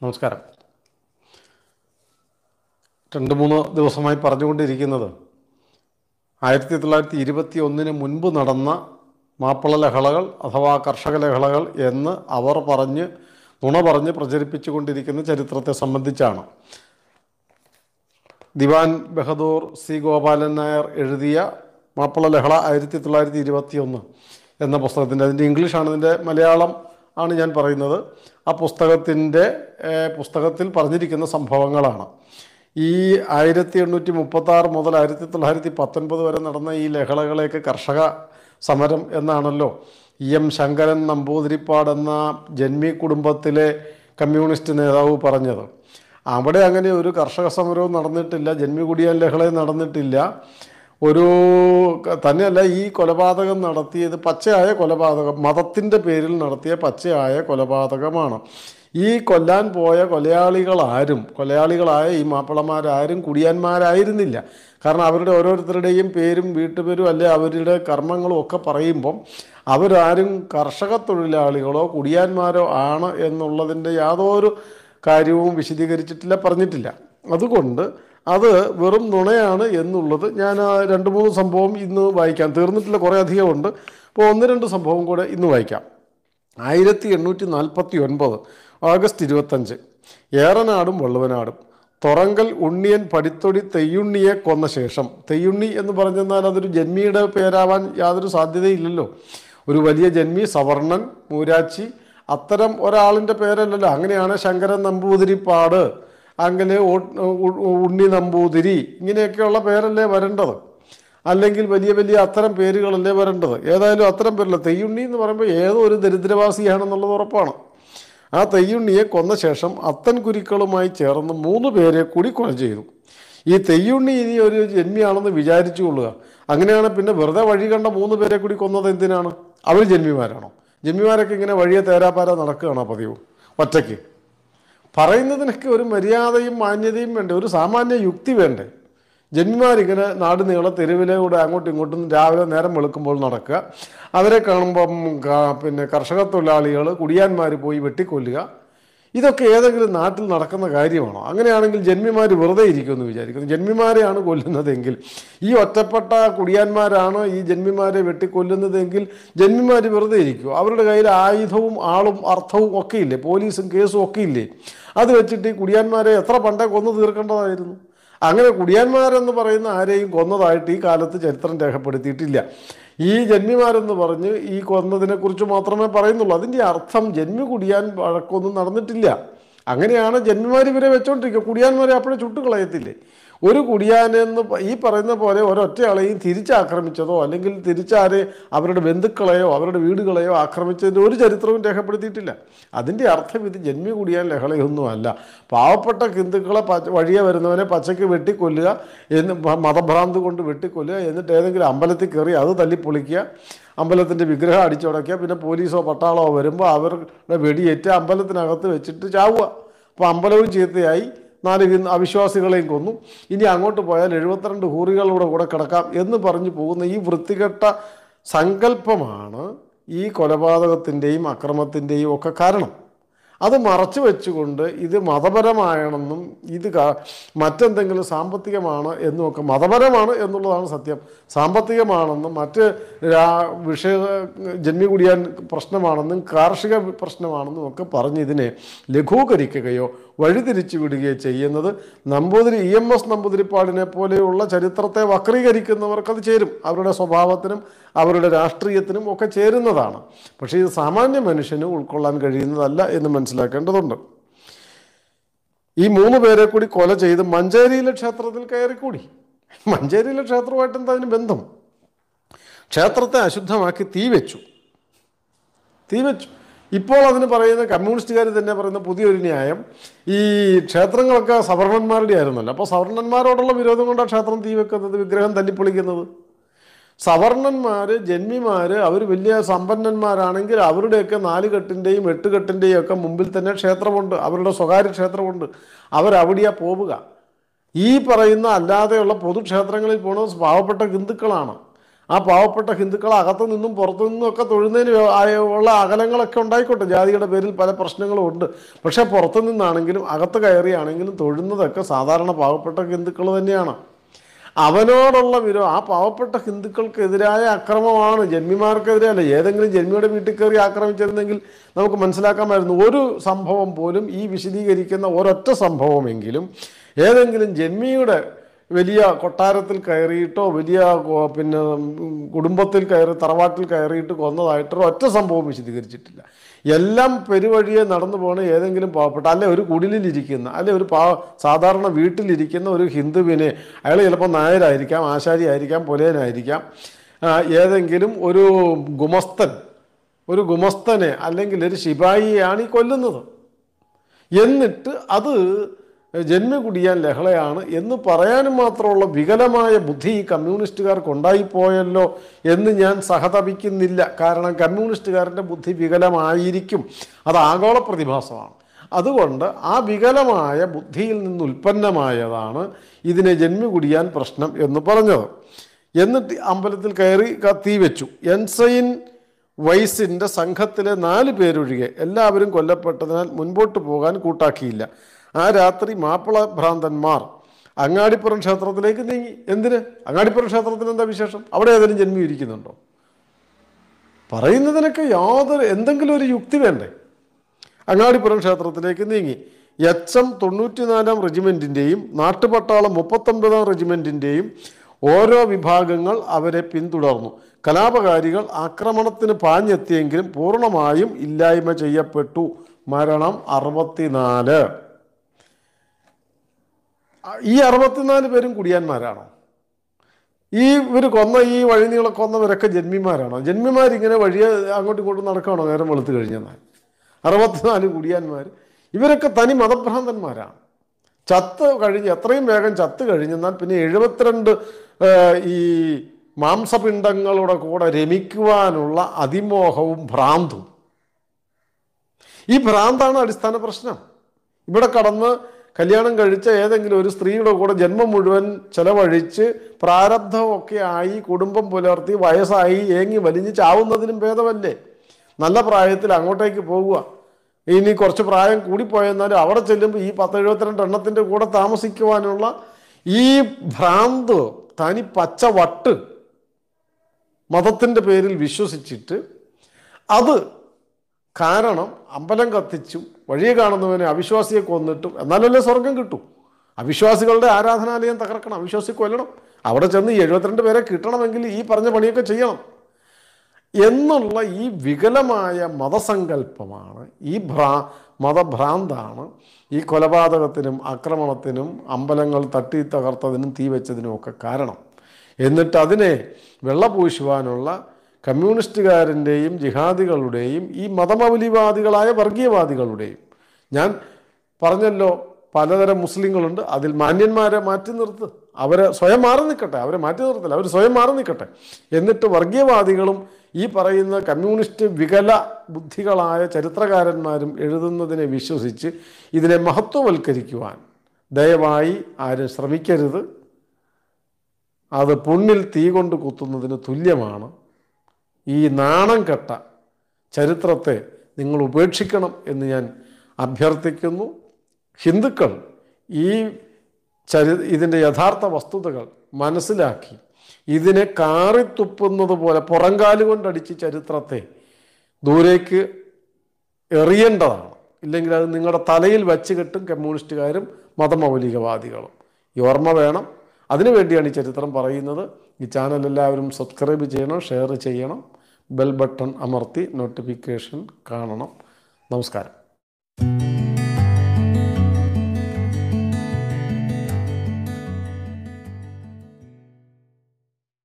നമസ്കാരം രണ്ട് മൂന്ന് ദിവസമായി പറഞ്ഞുകൊണ്ടിരിക്കുന്നത് ആയിരത്തി തൊള്ളായിരത്തി ഇരുപത്തി ഒന്നിന് മുൻപ് നടന്ന മാപ്പിള ലഹളകൾ അഥവാ കർഷക ലഹളകൾ എന്ന് അവർ പറഞ്ഞ് നുണ പറഞ്ഞ് പ്രചരിപ്പിച്ചുകൊണ്ടിരിക്കുന്ന ചരിത്രത്തെ സംബന്ധിച്ചാണ് ദിവാൻ ബഹദൂർ സി ഗോപാലൻ നായർ എഴുതിയ മാപ്പിള ലഹള ആയിരത്തി തൊള്ളായിരത്തി ഇരുപത്തി ഒന്ന് എന്ന പുസ്തകത്തിൻ്റെ അതിൻ്റെ ഇംഗ്ലീഷാണ് ഇതിൻ്റെ മലയാളം ആണ് ഞാൻ പറയുന്നത് ആ പുസ്തകത്തിൻ്റെ ഏഹ്, പുസ്തകത്തിൽ പറഞ്ഞിരിക്കുന്ന സംഭവങ്ങളാണ് ഈ ആയിരത്തി എണ്ണൂറ്റി മുപ്പത്തി ആറ് മുതൽ ആയിരത്തി തൊള്ളായിരത്തി പത്തൊൻപത് വരെ നടന്ന ഈ ലഹളകളെയൊക്കെ കർഷക സമരം എന്നാണല്ലോ ഇ എം ശങ്കരൻ നമ്പൂതിരിപ്പാട് എന്ന ജന്മി കുടുംബത്തിലെ കമ്മ്യൂണിസ്റ്റ് നേതാവ് പറഞ്ഞത് അവിടെ അങ്ങനെ ഒരു കർഷക സമരവും നടന്നിട്ടില്ല ജന്മികുടിയാൻ ലഹളയും നടന്നിട്ടില്ല ഒരു ക- തന്നെയല്ല ഈ കൊലപാതകം നടത്തിയത് പച്ചയായ കൊലപാതകം മതത്തിൻ്റെ പേരിൽ നടത്തിയ പച്ചയായ കൊലപാതകമാണ് ഈ കൊല്ലാൻ പോയ കൊലയാളികളാരും കൊലയാളികളായ ഈ മാപ്പിളമാരാരും കുടിയാന്മാരായിരുന്നില്ല കാരണം അവരുടെ ഓരോരുത്തരുടെയും പേരും വീട്ടുപേരും അല്ലെ അവരുടെ കർമ്മങ്ങളും ഒക്കെ പറയുമ്പം അവരാരും കർഷക തൊഴിലാളികളോ കുടിയാന്മാരോ ആണ് എന്നുള്ളതിൻ്റെ യാതൊരു കാര്യവും വിശദീകരിച്ചിട്ടില്ല പറഞ്ഞിട്ടില്ല അതുകൊണ്ട് അത് വെറും നുണയാണ് എന്നുള്ളത് ഞാൻ ആ രണ്ട് മൂന്ന് സംഭവം ഇന്ന് വായിക്കാം തീർന്നിട്ടില്ല കുറേ അധികം ഉണ്ട് അപ്പോൾ ഒന്ന് രണ്ട് സംഭവം കൂടെ ഇന്ന് വായിക്കാം ആയിരത്തി എണ്ണൂറ്റി നാൽപ്പത്തി ഒൻപത് ഓഗസ്റ്റ് ഇരുപത്തഞ്ച് ഏറനാടും വള്ളുവനാടും തുറങ്കൽ ഉണ്ണിയൻ പടിത്തൊടി തെയ്യുണ്ണിയെ കൊന്ന ശേഷം തെയ്യുണ്ണി എന്ന് പറഞ്ഞെന്നാൽ അതൊരു ജന്മിയുടെ പേരാവാൻ യാതൊരു സാധ്യതയില്ലല്ലോ ഒരു വലിയ ജന്മി സവർണൻ മൂരാച്ചി അത്തരം ഒരാളിൻ്റെ പേരല്ലല്ലോ അങ്ങനെയാണ് ശങ്കരൻ നമ്പൂതിരിപ്പാട് അങ്ങനെ ഉ- ഉ- ഉണ്ണി നമ്പൂതിരി ഇങ്ങനെയൊക്കെയുള്ള പേരല്ലേ വരേണ്ടത് അല്ലെങ്കിൽ വലിയ വലിയ അത്തരം പേരുകളല്ലേ വരേണ്ടത് ഏതായാലും അത്തരം പേരല്ല തെയ്യുണ്ണി എന്ന് പറയുമ്പോൾ ഏതോ ഒരു ദരിദ്രവാസിയാണെന്നുള്ളത് ഉറപ്പാണ് ആ തെയ്യുണ്ണിയെ കൊന്ന ശേഷം അത്തൻ കുരുക്കളുമായി ചേർന്ന് മൂന്ന് പേരെ കൂടി കൊല ചെയ്തു ഈ തെയ്യുണ്ണി ഇനി ഒരു ജന്മിയാണെന്ന് വിചാരിച്ചു കൊള്ളുക അങ്ങനെയാണ് പിന്നെ വെറുതെ വഴി കണ്ട മൂന്ന് പേരെ കൂടി കൊന്നത് എന്തിനാണ് അവർ ജന്മിമാരാണോ ജന്മിമാരൊക്കെ ഇങ്ങനെ വഴിയെ തേരാപ്പാര നടക്കുകയാണോ പതിവ് ഒറ്റയ്ക്ക് പറയുന്നതിനൊക്കെ ഒരു മര്യാദയും മാന്യതയും വേണ്ടേ ഒരു സാമാന്യ യുക്തി വേണ്ടേ ജന്മിമാരിങ്ങനെ നാട് നീളെ തെരുവിലൂടെ അങ്ങോട്ടും ഇങ്ങോട്ടും രാവിലെ നേരം വെളുക്കുമ്പോൾ നടക്കുക അവരെ കാണുമ്പം ക- പിന്നെ കർഷക തൊഴിലാളികൾ കുടിയാന്മാർ പോയി വെട്ടിക്കൊല്ലുക ഇതൊക്കെ ഏതെങ്കിലും നാട്ടിൽ നടക്കുന്ന കാര്യമാണോ അങ്ങനെയാണെങ്കിൽ ജന്മിമാർ വെറുതെ ഇരിക്കുമെന്ന് വിചാരിക്കുന്നു ജന്മിമാരെയാണ് കൊല്ലുന്നതെങ്കിൽ ഈ ഒറ്റപ്പെട്ട കുടിയാന്മാരാണ് ഈ ജന്മിമാരെ വെട്ടിക്കൊല്ലുന്നതെങ്കിൽ ജന്മിമാർ വെറുതെ ഇരിക്കുമോ അവരുടെ കയ്യിൽ ആയുധവും ആളും അർത്ഥവും ഒക്കെ ഇല്ലേ പോലീസും കേസും ഒക്കെ ഇല്ലേ അത് വെച്ചിട്ട് ഈ കുടിയാന്മാരെ എത്ര പണ്ടേ കൊന്നു തീർക്കേണ്ടതായിരുന്നു അങ്ങനെ കുടിയാന്മാരെന്ന് പറയുന്ന ആരെയും കൊന്നതായിട്ട് ഈ കാലത്ത് ചരിത്രം രേഖപ്പെടുത്തിയിട്ടില്ല ഈ ജന്മിമാരെന്ന് പറഞ്ഞ് ഈ കൊന്നതിനെക്കുറിച്ച് മാത്രമേ പറയുന്നുള്ളൂ അതിൻ്റെ അർത്ഥം ജന്മി കുടിയാൻ വഴക്കൊന്നും നടന്നിട്ടില്ല അങ്ങനെയാണ് ജന്മിമാർ ഇവരെ വെച്ചോണ്ടിരിക്കുക കുടിയാന്മാരെ അപ്പോഴേ ചുട്ടുകളയത്തില്ലേ ഒരു കുടിയാനെന്ന് പ- ഈ പറയുന്ന പോലെ ഒരൊറ്റയാളെയും തിരിച്ചാക്രമിച്ചതോ അല്ലെങ്കിൽ തിരിച്ചാരെ അവരുടെ ബന്ധുക്കളെയോ അവരുടെ വീടുകളെയോ ആക്രമിച്ചതിൻ്റെ ഒരു ചരിത്രവും രേഖപ്പെടുത്തിയിട്ടില്ല അതിൻ്റെ അർത്ഥം ഇത് ജന്മി കുടിയാൻ ലഹളയൊന്നും അല്ല പാവപ്പെട്ട ഹിന്ദുക്കളെ പച്ച വഴിയെ വരുന്നവനെ പച്ചയ്ക്ക് വെട്ടിക്കൊല്ലുക എന്ന് മ- മതഭ്രാന്ത് കൊണ്ട് വെട്ടിക്കൊല്ലുക എന്നിട്ട് ഏതെങ്കിലും അമ്പലത്തിൽ കയറി അത് തല്ലിപ്പൊളിക്കുക അമ്പലത്തിൻ്റെ വിഗ്രഹം അടിച്ചുടയ്ക്കുക പിന്നെ പോലീസോ പട്ടാളമോ വരുമ്പോൾ അവരുടെ വെടിയേറ്റ് അമ്പലത്തിനകത്ത് വെച്ചിട്ട് ചാവുക അപ്പോൾ അമ്പലവും ചീത്തയായി നാല് ഹിന്ദു അവിശ്വാസികളെയും കൊന്നു ഇനി അങ്ങോട്ട് പോയാൽ എഴുപത്തിരണ്ട് ഹൂറികളുടെ കൂടെ കിടക്കാം എന്ന് പറഞ്ഞു പോകുന്ന ഈ വൃത്തികെട്ട സങ്കല്പമാണ് ഈ കൊലപാതകത്തിൻ്റെയും അക്രമത്തിൻ്റെയും ഒക്കെ കാരണം അത് മറച്ചു വെച്ചുകൊണ്ട് ഇത് മതപരമാണെന്നും ഇത് ക- മറ്റെന്തെങ്കിലും സാമ്പത്തികമാണ് എന്നുമൊക്കെ മതപരമാണ് എന്നുള്ളതാണ് സത്യം സാമ്പത്തികമാണെന്നും മറ്റ് രാ- വിഷയ ജന്മി കുടിയാൻ പ്രശ്നമാണെന്നും കാർഷിക പ്രശ്നമാണെന്നും ഒക്കെ പറഞ്ഞ് ഇതിനെ ലഘൂകരിക്കുകയോ വഴിതിരിച്ചു വിടുകയോ ചെയ്യുന്നത് നമ്പൂതിരി ഇ എം എസ് നമ്പൂതിരിപ്പാടിനെ പോലെയുള്ള ചരിത്രത്തെ വക്രീകരിക്കുന്നവർക്കത് ചേരും അവരുടെ സ്വഭാവത്തിനും അവരുടെ രാഷ്ട്രീയത്തിനും ഒക്കെ ചേരുന്നതാണ് പക്ഷേ ഇത് സാമാന്യ മനുഷ്യന് ഉൾക്കൊള്ളാൻ കഴിയുന്നതല്ല എന്ന് മനസ്സിലാക്കേണ്ടതുണ്ട് ഈ മൂന്ന് പേരെ കൂടി കൊല ചെയ്ത് മഞ്ചേരിയിലെ ക്ഷേത്രത്തിൽ കയറിക്കൂടി മഞ്ചേരിയിലെ ക്ഷേത്രമായിട്ട് എന്താ അതിന് ബന്ധം ക്ഷേത്രത്തെ അശുദ്ധമാക്കി തീ വെച്ചു തീ വെച്ചു ഇപ്പോൾ അതിന് പറയുന്ന കമ്മ്യൂണിസ്റ്റുകാർ തന്നെ പറയുന്ന പുതിയൊരു ന്യായം ഈ ക്ഷേത്രങ്ങളൊക്കെ സവർണന്മാരുടെ ആയിരുന്നല്ലോ അപ്പോൾ സവർണന്മാരോടുള്ള വിരോധം കൊണ്ടാണ് ക്ഷേത്രം തീ വെക്കുന്നത് വിഗ്രഹം തല്ലിപ്പൊളിക്കുന്നത് സവർണന്മാർ ജന്മിമാർ അവർ വലിയ സമ്പന്നന്മാരാണെങ്കിൽ അവരുടെയൊക്കെ നാല് കെട്ടിൻ്റെയും എട്ട് കെട്ടിൻ്റെയും ഒക്കെ മുമ്പിൽ തന്നെ ക്ഷേത്രമുണ്ട് അവരുടെ സ്വകാര്യ ക്ഷേത്രമുണ്ട് അവരവിടെയാ പോവുക ഈ പറയുന്ന അല്ലാതെയുള്ള പൊതുക്ഷേത്രങ്ങളിൽ പോകുന്നത് പാവപ്പെട്ട ഹിന്ദുക്കളാണ് ആ പാവപ്പെട്ട ഹിന്ദുക്കൾ അകത്തു നിന്നും പുറത്തു നിന്നും ഒക്കെ തൊഴുന്നതിന് ആയ- ഉള്ള അകലങ്ങളൊക്കെ ഉണ്ടായിക്കോട്ടെ ജാതിയുടെ പേരിൽ പല പ്രശ്നങ്ങളും ഉണ്ട് പക്ഷേ പുറത്തു നിന്നാണെങ്കിലും അകത്ത് കയറിയാണെങ്കിലും തൊഴുന്നതൊക്കെ സാധാരണ പാവപ്പെട്ട ഹിന്ദുക്കൾ തന്നെയാണ് അവനോടുള്ള വിരോ ആ പാവപ്പെട്ട ഹിന്ദുക്കൾക്കെതിരായ അക്രമമാണ് ജന്മിമാർക്കെതിരെ അല്ല ഏതെങ്കിലും ജന്മിയുടെ വീട്ടിൽ കയറി ആക്രമിച്ചിരുന്നെങ്കിൽ നമുക്ക് മനസ്സിലാക്കാമായിരുന്നു ഒരു സംഭവം പോലും ഈ വിശദീകരിക്കുന്ന ഒരൊറ്റ സംഭവമെങ്കിലും ഏതെങ്കിലും ജന്മിയുടെ വലിയ കൊട്ടാരത്തിൽ കയറിയിട്ടോ വലിയ കോ- പിന്നെ ഉം, കുടുംബത്തിൽ കയറി തറവാട്ടിൽ കയറിയിട്ട് കൊന്നതായിട്ടോ ഒറ്റ സംഭവം വിശദീകരിച്ചിട്ടില്ല എല്ലാം പെരുവഴിയെ നടന്നു പോണ ഏതെങ്കിലും പാവപ്പെട്ട അല്ലെ ഒരു കുടിലിലിരിക്കുന്ന അല്ലെ ഒരു പാ സാധാരണ വീട്ടിലിരിക്കുന്ന ഒരു ഹിന്ദുവിനെ അയാൾ ചിലപ്പോൾ നായരായിരിക്കാം ആശാരി ആയിരിക്കാം പുലയനായിരിക്കാം ആ, ഏതെങ്കിലും ഒരു ഗുമസ്തൻ ഒരു ഗുമസ്തനെ അല്ലെങ്കിൽ ഒരു ശിപായിയെയാണ് ഈ കൊല്ലുന്നത് എന്നിട്ട് അത് ജന്മ കുടിയാൻ ലഹളയാണ് എന്ന് പറയാനും മാത്രമുള്ള വികലമായ ബുദ്ധി ഈ കമ്മ്യൂണിസ്റ്റുകാർക്ക് ഉണ്ടായിപ്പോയല്ലോ എന്ന് ഞാൻ സഹതപിക്കുന്നില്ല കാരണം കമ്മ്യൂണിസ്റ്റുകാരൻ്റെ ബുദ്ധി വികലമായിരിക്കും അത് ആഗോള പ്രതിഭാസമാണ് അതുകൊണ്ട് ആ വികലമായ ബുദ്ധിയിൽ നിന്ന് ഉൽപ്പന്നമായതാണ് ഇതിനെ ജന്മ കുടിയാൻ പ്രശ്നം എന്ന് പറഞ്ഞത് എന്നിട്ട് അമ്പലത്തിൽ കയറി ക- തീ വെച്ചു എൻസൈൻ വൈസിൻ്റെ സംഘത്തിലെ നാല് പേരൊഴികെ എല്ലാവരും കൊല്ലപ്പെട്ടതിനാൽ മുൻപോട്ട് പോകാൻ കൂട്ടാക്കിയില്ല ആ രാത്രി മാപ്പിള ഭ്രാന്തന്മാർ അങ്ങാടിപ്പുറം ക്ഷേത്രത്തിലേക്ക് നീങ്ങി എന്തിന് അങ്ങാടിപ്പുറം ക്ഷേത്രത്തിൽ എന്താ വിശേഷം അവിടെ ഏതെങ്കിലും ജന്മി ഇരിക്കുന്നുണ്ടോ പറയുന്നതിനൊക്കെ യാതൊരു എന്തെങ്കിലും ഒരു യുക്തി വേണ്ടേ അങ്ങാടിപ്പുറം ക്ഷേത്രത്തിലേക്ക് നീങ്ങി എച്ച് എം തൊണ്ണൂറ്റിനാലാം റെജിമെൻറ്റിൻ്റെയും നാട്ടുപട്ടാളം മുപ്പത്തൊമ്പതാം റെജിമെൻറ്റിൻ്റെയും ഓരോ വിഭാഗങ്ങൾ അവരെ പിന്തുടർന്നു കലാപകാരികൾ ആക്രമണത്തിന് പാഞ്ഞെത്തിയെങ്കിലും പൂർണ്ണമായും ഇല്ലായ്മ ചെയ്യപ്പെട്ടു മരണം അറുപത്തിനാല് ഈ അറുപത്തിനാല് പേരും കുടിയാന്മാരാണോ ഈ ഇവർ കൊന്ന ഈ വഴിനീളെ കൊന്നവരൊക്കെ ജന്മിമാരാണോ ജന്മിമാരിങ്ങനെ വഴിയെ അങ്ങോട്ടും ഇങ്ങോട്ടും നടക്കുകയാണോ നേരം വെളുത്ത് കഴിഞ്ഞെന്നാൽ അറുപത്തിനാല് കുടിയാന്മാർ ഇവരൊക്കെ തനി മതഭ്രാന്തന്മാരാണ് ചത്ത് കഴിഞ്ഞ് എത്രയും വേഗം ചത്ത് കഴിഞ്ഞെന്നാൽ പിന്നെ എഴുപത്തിരണ്ട് ഏഹ്, ഈ മാംസപിണ്ഡങ്ങളുടെ കൂടെ രമിക്കുവാനുള്ള അതിമോഹവും ഭ്രാന്തും ഈ ഭ്രാന്താണ് അടിസ്ഥാന പ്രശ്നം ഇവിടെ കടന്ന് കല്യാണം കഴിച്ച ഏതെങ്കിലും ഒരു സ്ത്രീയുടെ കൂടെ ജന്മം മുഴുവൻ ചെലവഴിച്ച് പ്രാരബ്ധമൊക്കെ ആയി കുടുംബം പുലർത്തി വയസ്സായി ഏങ്ങി വലിഞ്ഞ് ചാവുന്നതിനും ഭേദമല്ലേ നല്ല പ്രായത്തിൽ അങ്ങോട്ടേക്ക് പോകുക ഇനി കുറച്ച് പ്രായം കൂടിപ്പോയെന്നാലും അവിടെ ചെല്ലുമ്പോൾ ഈ പത്ത് എഴുപത്തിരണ്ട് എണ്ണത്തിൻ്റെ കൂടെ താമസിക്കുവാനുള്ള ഈ ഭ്രാന്ത് തനി പച്ച വട്ട് മതത്തിൻ്റെ പേരിൽ വിശ്വസിച്ചിട്ട് അത് കാരണം അമ്പലം കത്തിച്ചും വഴിയെ കാണുന്നവനെ അവിശ്വാസിയെ കൊന്നിട്ടും എന്നാലല്ലേ സ്വർഗം കിട്ടും അവിശ്വാസികളുടെ ആരാധനാലയം തകർക്കണം അവിശ്വാസി കൊല്ലണം അവിടെ ചെന്ന് ഈ എഴുപത്തിരണ്ട് പേരെ കിട്ടണമെങ്കിൽ ഈ പറഞ്ഞ പണിയൊക്കെ ചെയ്യണം എന്നുള്ള ഈ വികലമായ മതസങ്കല്പമാണ് ഈ ഭ്രാ മതഭ്രാന്താണ് ഈ കൊലപാതകത്തിനും ആക്രമണത്തിനും അമ്പലങ്ങൾ തട്ടി തകർത്തതിനും തീ വെച്ചതിനും ഒക്കെ കാരണം എന്നിട്ട് അതിനെ വെള്ളപൂശുവാനുള്ള കമ്മ്യൂണിസ്റ്റുകാരൻ്റെയും ജിഹാദികളുടെയും ഈ മതമൗലിവാദികളായ വർഗീയവാദികളുടെയും ഞാൻ പറഞ്ഞല്ലോ പലതരം മുസ്ലിങ്ങളുണ്ട് അതിൽ മാന്യന്മാരെ മാറ്റി നിർത്ത് അവരെ സ്വയം മാറി നിൽക്കട്ടെ അവരെ മാറ്റി നിർത്തില്ല അവർ സ്വയം മാറി നിൽക്കട്ടെ എന്നിട്ട് വർഗീയവാദികളും ഈ പറയുന്ന കമ്മ്യൂണിസ്റ്റ് വികല ബുദ്ധികളായ ചരിത്രകാരന്മാരും എഴുതുന്നതിനെ വിശ്വസിച്ച് ഇതിനെ മഹത്വവൽക്കരിക്കുവാൻ ദയവായി ആരും ശ്രമിക്കരുത് അത് പുണ്ണിൽ തീ കൊണ്ട് കുത്തുന്നതിന് തുല്യമാണ് ഈ നാണം കെട്ട ചരിത്രത്തെ നിങ്ങൾ ഉപേക്ഷിക്കണം എന്ന് ഞാൻ അഭ്യർത്ഥിക്കുന്നു ഹിന്ദുക്കൾ ഈ ചരി ഇതിൻ്റെ യഥാർത്ഥ വസ്തുതകൾ മനസ്സിലാക്കി ഇതിനെ കാറിത്തുപ്പുന്നത് പോലെ പുറങ്കാല് കൊണ്ടടിച്ച് ചരിത്രത്തെ ദൂരേക്ക് എറിയേണ്ടതാണ് ഇല്ലെങ്കിൽ അത് നിങ്ങളുടെ തലയിൽ വച്ച് കെട്ടും കമ്മ്യൂണിസ്റ്റുകാരും മതമൗലികവാദികളും ഈ ഓർമ്മ വേണം അതിനുവേണ്ടിയാണ് ഈ ചരിത്രം പറയുന്നത് ഈ ചാനൽ എല്ലാവരും സബ്സ്ക്രൈബ് ചെയ്യണം ഷെയർ ചെയ്യണം ബെൽ ബട്ടൺ അമർത്തി നോട്ടിഫിക്കേഷൻ കാണണം നമസ്കാരം